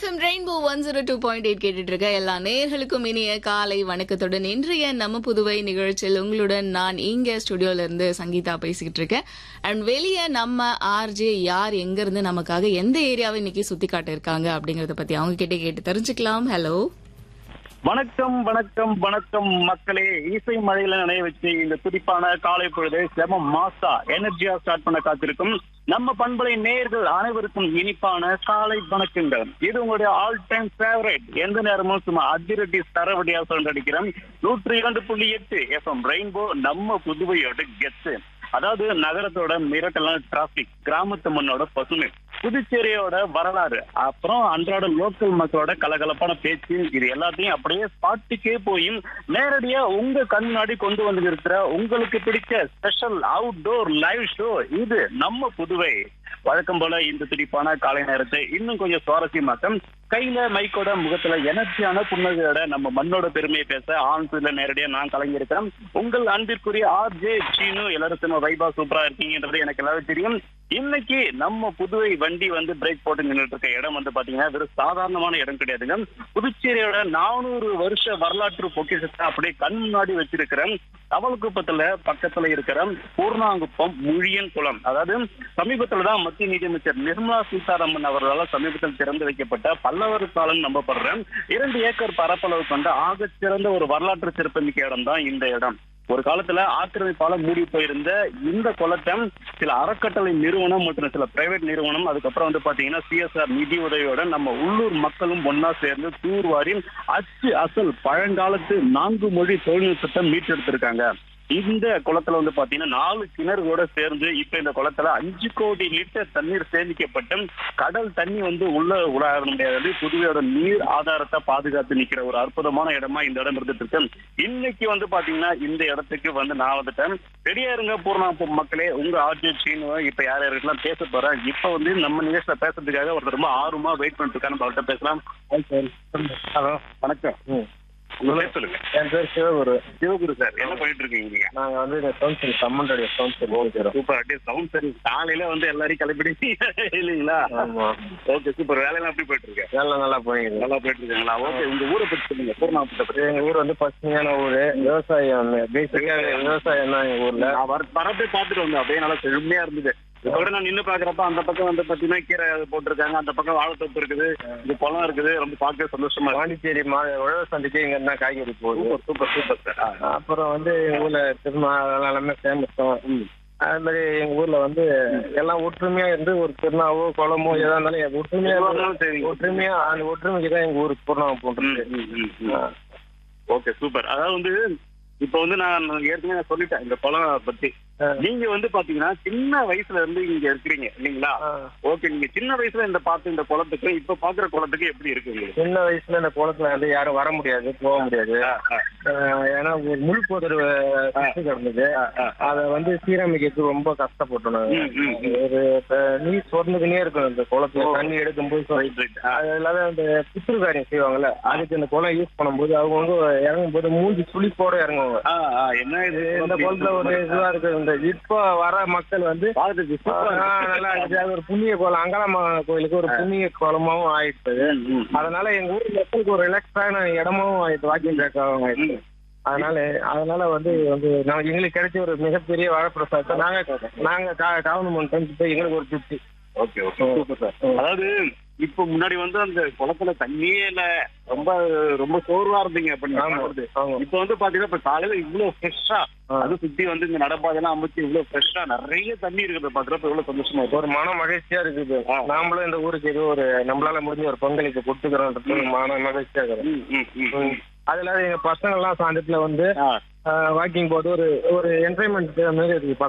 FM rainbow one zero two point eight கேட்டுட்டு இருக்க எல்லா நேர்களுக்கும் இனிய காலை வணக்கத்துடன் இன்றைய நம்ம புதுவை நிகழ்ச்சியில் உங்களுடன் நான் இங்க ஸ்டுடியோல இருந்து சங்கீதா பேசிக்கிட்டு இருக்கேன் அண்ட் வெளியே நம்ம ஆர்ஜே யார் எங்க இருந்து நமக்காக எந்த ஏரியாவை இன்னைக்கு சுத்தி காட்ட இருக்காங்க அப்படிங்கறத பத்தி அவங்க கிட்ட கேட்டு தெரிஞ்சுக்கலாம் ஹலோ வணக்கம் வணக்கம் வணக்கம் மக்களே இசை மழையில நினைய வச்சு இந்த துடிப்பான காலை பொழுது செம மாசா எனர்ஜியா ஸ்டார்ட் பண்ண காத்திருக்கும் நம்ம பண்பலை நேர்கள் அனைவருக்கும் இனிப்பான காலை வணக்கங்கள் இது உங்களுடைய ஆல் டைம் ஃபேவரட் எந்த நேரமும் சும்மா அதிரடி தரவடியா சொல்லிருக்கிறேன் நூற்றி இரண்டு புள்ளி எட்டு எஃப்எம் ரெயின்போ நம்ம புதுவையோட கெத்து அதாவது நகரத்தோட மிரட்டலான டிராபிக் கிராமத்து மண்ணோட பசுமை புதுச்சேரியோட வரலாறு அப்புறம் அன்றாட லோக்கல் மக்களோட கலகலப்பான பேச்சு இது எல்லாத்தையும் அப்படியே ஸ்பாட்டுக்கே போய் நேரடியா உங்க கண் முன்னாடி கொண்டு வந்து இருக்கிற உங்களுக்கு பிடிச்ச ஸ்பெஷல் அவுட்டோர் லைவ் ஷோ இது நம்ம புதுவை வழக்கம் போல இந்த துடிப்பான காலை நேரத்தை இன்னும் கொஞ்சம் சுவாரஸ்யமாக்க கையில மைக்கோட முகத்துல எனர்ஜியான புன்னகையோட நம்ம மண்ணோட பெருமையை பேச ஆன் சைட்ல நேரடியா நான் கலங்கி இருக்கிறேன் உங்கள் அன்பிற்குரிய ஆர் ஜே சீனு எல்லாரும் சும்மா வைபா சூப்பரா இருக்கீங்கன்றது எனக்கு எல்லாரும் தெரியும் இன்னைக்கு நம்ம புதுவை வண்டி வந்து பிரேக் போட்டு நின்றுட்டு இருக்க இடம் வந்து பாத்தீங்கன்னா வெறும் சாதாரணமான இடம் கிடையாதுங்க புதுச்சேரியோட நானூறு வருஷ வரலாற்று பொக்கிஷத்தை அப்படியே கண் முன்னாடி வச்சிருக்கிறேன் தவளக்குப்பத்துல பக்கத்துல இருக்கிற பூர்ணாங்குப்பம் முழியன் குளம் அதாவது சமீபத்துல தான் மத்திய நிதியமைச்சர் நிர்மலா சீதாராமன் அவர்களால் சமீபத்தில் திறந்து வைக்கப்பட்ட பல்லவர் காலம் நம்பப்படுற இரண்டு ஏக்கர் பரப்பளவு கொண்ட ஆகச் சிறந்த ஒரு வரலாற்று சிறப்புமிக்க இடம் தான் இந்த இடம் ஒரு காலத்துல ஆக்கிரமிப்பால மூடி போயிருந்த இந்த குளத்தை சில அறக்கட்டளை நிறுவனம் மற்றும் சில பிரைவேட் நிறுவனம் அதுக்கப்புறம் வந்து பாத்தீங்கன்னா சிஎஸ்ஆர் நிதி உதவியோட நம்ம உள்ளூர் மக்களும் ஒன்னா சேர்ந்து தூர்வாரி அச்சு அசல் பழங்காலத்து நான்கு மொழி தொழில்நுட்பத்தை மீட்டெடுத்திருக்காங்க இந்த குளத்துல வந்து பாத்தீங்கன்னா நாலு கிணறுகளோட சேர்ந்து இப்ப இந்த குளத்துல அஞ்சு கோடி லிட்டர் தண்ணீர் சேமிக்கப்பட்டு கடல் தண்ணி வந்து உள்ள உலாக முடியாது புதுவையோட நீர் ஆதாரத்தை பாதுகாத்து நிக்கிற ஒரு அற்புதமான இடமா இந்த இடம் இருந்துட்டு இருக்கு இன்னைக்கு வந்து பாத்தீங்கன்னா இந்த இடத்துக்கு வந்து நான் வந்துட்டேன் ரெடியா இருங்க பூர்ணா மக்களே உங்க ஆர்ஜி சீனு இப்ப யார் யாருக்கெல்லாம் பேச போறேன் இப்ப வந்து நம்ம நிகழ்ச்சியில பேசுறதுக்காக ஒருத்தர் ரொம்ப ஆர்வமா வெயிட் பண்ணிட்டு இருக்காரு நம்ம அவர்கிட்ட பேசலாம் ஹலோ வணக்கம் உங்க பேர் சொல்லுங்க என் பேர் சிவகுரு சிவகுரு சார் என்ன பண்ணிட்டு இருக்கீங்க நீங்க நாங்க வந்து இந்த கவுன்சில் கம்மண்டோடைய கவுன்சில் போகிறோம் சூப்பர் அப்படியே சவுண்ட் சரி காலையில வந்து எல்லாரையும் கிளப்பிடுச்சு இல்லைங்களா ஆமா ஓகே சூப்பர் வேலையெல்லாம் எப்படி போயிட்டு இருக்கு நல்லா நல்லா போயிடுது நல்லா போயிட்டு இருக்காங்களா ஓகே உங்க ஊரை பத்தி சொல்லுங்க பூர்ணாபுரத்தை பத்தி எங்க ஊர் வந்து பசுமையான ஊரு விவசாயம் பேசிக்கா விவசாயம் தான் எங்க ஊர்ல நான் வர வரப்பே பார்த்துட்டு வந்தேன் அப்படியே நல்லா செழுமையா இருந்தது இப்ப கூட நான் நின்னு பாக்குறப்ப அந்த பக்கம் வந்து பாத்தீங்கன்னா கீரை போட்டிருக்காங்க அந்த பக்கம் வாழைத்தோப்பு இருக்குது இந்த குளம் இருக்குது ரொம்ப பார்க்க சந்தோஷமா இருக்கு பாண்டிச்சேரி மா உழவர் சந்தைக்கு இங்க இருந்தா காய்கறி போகுது சூப்பர் சூப்பர் சூப்பர் சார் அப்புறம் வந்து எங்க ஊர்ல திருமா எல்லாமே ஃபேமஸ் தான் அது மாதிரி எங்க ஊர்ல வந்து எல்லாம் ஒற்றுமையா இருந்து ஒரு திருநாவோ குளமோ எதா இருந்தாலும் ஒற்றுமையா எதுவா இருந்து- இருந்தாலும் சரி. ஒற்றுமையா அந்த ஒற்றுமைக்கு தான் எங்க ஊருக்கு பூர்ணம் போன்றது ஓகே சூப்பர் அதாவது வந்து இப்ப வந்து நான் ஏற்கனவே நான் சொல்லிட்டேன் இந்த குளம் பத்தி ஆ. நீங்க வந்து பாத்தீங்கன்னா சின்ன வயசுல இருந்து இங்க இருக்கிறீங்க இல்லீங்களா ஓகே நீங்க சின்ன வயசுல இந்த பார்த்த இந்த குளத்துக்கு இப்ப பாக்குற குளத்துக்கு எப்படி இருக்கு உங்களுக்கு சின்ன வயசுல இந்த குளத்துல வந்து யாரும் வர முடியாது போக முடியாது ஆ, ஆ. ஆஹ் ஏன்னா ஒரு முள் போதர் கஷ்டம் கிடந்தது அதை வந்து சீரமைக்கிறதுக்கு ரொம்ப கஷ்டப்பட்டோம் நாங்க. ம், ம், ம். ஒரு இப்ப நீர் சொர்ந்துக்கினே இருக்கும் இந்த குளத்துல ஓ. தண்ணி எடுக்கும்போது சொ- Right, right. ஆ. அது இல்லாத அந்த புத்துரு காரியம் செய்வாங்கல்ல அதுக்கு இந்த குளம் யூஸ் பண்ணும்போது அவங்க வந்து இறங்கும் போது மூஞ்சி சுழிப்போட இறங்குவாங்க ஆ, ஆ, என்ன இது இந்த குளத்துல ஒரு இதுவா இருக்கு இந்த இப்போ வர மக்கள் வந்து பாக்குறதுக்கு சூப்பரா ஆஹ் இருக்கு. நல்லா இருக்குது அது ஒரு புண்ணிய கோலம் அங்காளம்மா கோயிலுக்கு ஒரு புண்ணிய கோலமாவும் ஆயிடுச்சு ம், ம். அதனால எங்க ஊர் மக்களுக்கு ஒரு ரிலாக்ஸான இடமும் ஆயிடுச்சு வாக்கிங் ட்ராக்காகவும் ஆயிடுச்சு அதனால அதனால வந்து வந்து நான் எங்களுக்கு கிடைச்ச ஒரு மிகப்பெரிய வாழைப்பிரசாதத்தை நாங்க நாங்க கவர்மெண்ட் போய் எங்களுக்கு ஒரு திருப்தி ஓகே ஓகே சூப்பர் சார் அதாவது இப்ப முன்னாடி வந்து அந்த குளத்துல தண்ணியே இல்ல ரொம்ப ரொம்ப சோர்வா இருந்தீங்க அப்ப நீங்க ஆமா, பார்க்கறது. ஆமா. இப்ப வந்து பாத்தீங்கன்னா இப்ப காலையில இவ்வளவு ஃப்ரெஷ்ஷா ஆ. அது சுத்தி வந்து இந்த நடப்பாதெல்லாம் அமைச்சு இவ்வளவு ஃப்ரெஷ்ஷா நிறைய தண்ணி இருக்கிறத பாக்குறப்ப எவ்வளவு சந்தோஷமா இருக்கும் ஒரு மன மகிழ்ச்சியா இருக்குது ஆ. நாமளும் இந்த ஊருக்கு ஏதோ ஒரு நம்மளால முடிஞ்ச ஒரு பங்களிப்பு கொடுத்துக்கிறோன்றது ஒரு மன மகிழ்ச்சியா இருக்கிறோம் ம், ம், ம், ம். அது இல்லாத எங்க பசங்க எல்லாம் சாயந்தரத்துல வந்து ஆ. வாக்கிங் போது ஒரு ஒரு என்டர்டைன்மெண்ட் மாதிரி இருக்கு